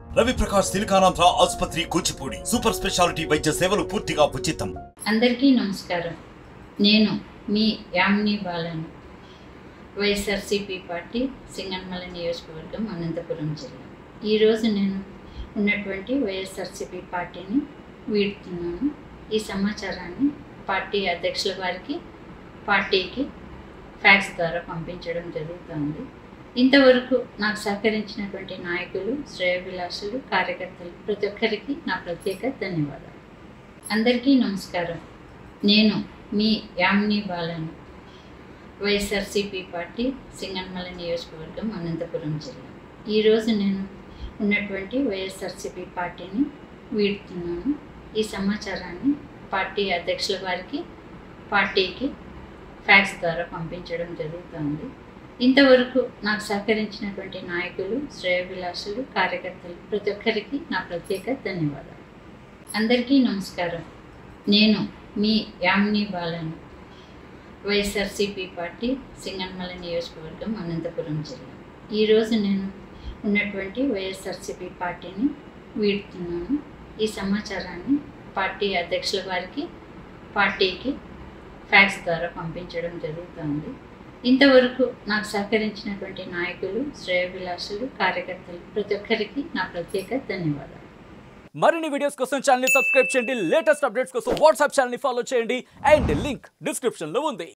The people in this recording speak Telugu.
రవి ప్రకాష్ సిలికానాంధ్ర ఆసుపత్రి కూచిపూడి సూపర్ స్పెషాలిటీ వైద్య సేవలు పూర్తిగా ఉచితం అందరికీ నమస్కారం నేను మీ యామిని బాలను వైఎస్ఆర్సీపీ పార్టీ సింగన్మల నియోజకవర్గం అనంతపురం జిల్లా ఈరోజు నేను ఉన్నటువంటి వైఎస్ఆర్సీపీ పార్టీని వీడుతున్నాను ఈ సమాచారాన్ని పార్టీ అధ్యక్షుల వారికి పార్టీకి ఫ్యాక్స్ ద్వారా పంపించడం జరుగుతుంది ఇంతవరకు నాకు సహకరించినటువంటి నాయకులు శ్రేయభిలాషులు కార్యకర్తలు ప్రతి ఒక్కరికి నా ప్రత్యేక ధన్యవాదాలు అందరికీ నమస్కారం నేను మీ యామిని బాలను వైఎస్ఆర్సీపీ పార్టీ సింగన్మల నియోజకవర్గం అనంతపురం జిల్లా ఈరోజు నేను ఉన్నటువంటి వైఎస్ఆర్సీపీ పార్టీని వీడుతున్నాను ఈ సమాచారాన్ని పార్టీ అధ్యక్షుల వారికి పార్టీకి ఫ్యాక్స్ ద్వారా పంపించడం జరుగుతుంది ఇంతవరకు నాకు సహకరించినటువంటి నాయకులు శ్రేయభిలాషులు కార్యకర్తలు ప్రతి ఒక్కరికి నా ప్రత్యేక ధన్యవాదాలు అందరికీ నమస్కారం నేను మీ యామిని బాలను వైఎస్ఆర్సీపీ పార్టీ సింగన్మల నియోజకవర్గం అనంతపురం జిల్లా ఈరోజు నేను ఉన్నటువంటి వైఎస్ఆర్సీపీ పార్టీని వీడుతున్నాను ఈ సమాచారాన్ని పార్టీ అధ్యక్షుల వారికి పార్టీకి ఫ్యాక్స్ ద్వారా పంపించడం జరుగుతుంది ఇంతవరకు నాకు సహకరించినటువంటి నాయకులు శ్రేయభిలాషులు కార్యకర్తలు ప్రతి ఒక్కరికి నా ప్రత్యేక ధన్యవాదాలు మరిన్ని వీడియోస్ కోసం ఛానల్ సబ్స్క్రైబ్ చేయండి లేటెస్ట్ అప్డేట్స్ కోసం వాట్సాప్ ఛానల్ ఫాలో చేయండి అండ్ లింక్ డిస్క్రిప్షన్ లో ఉంది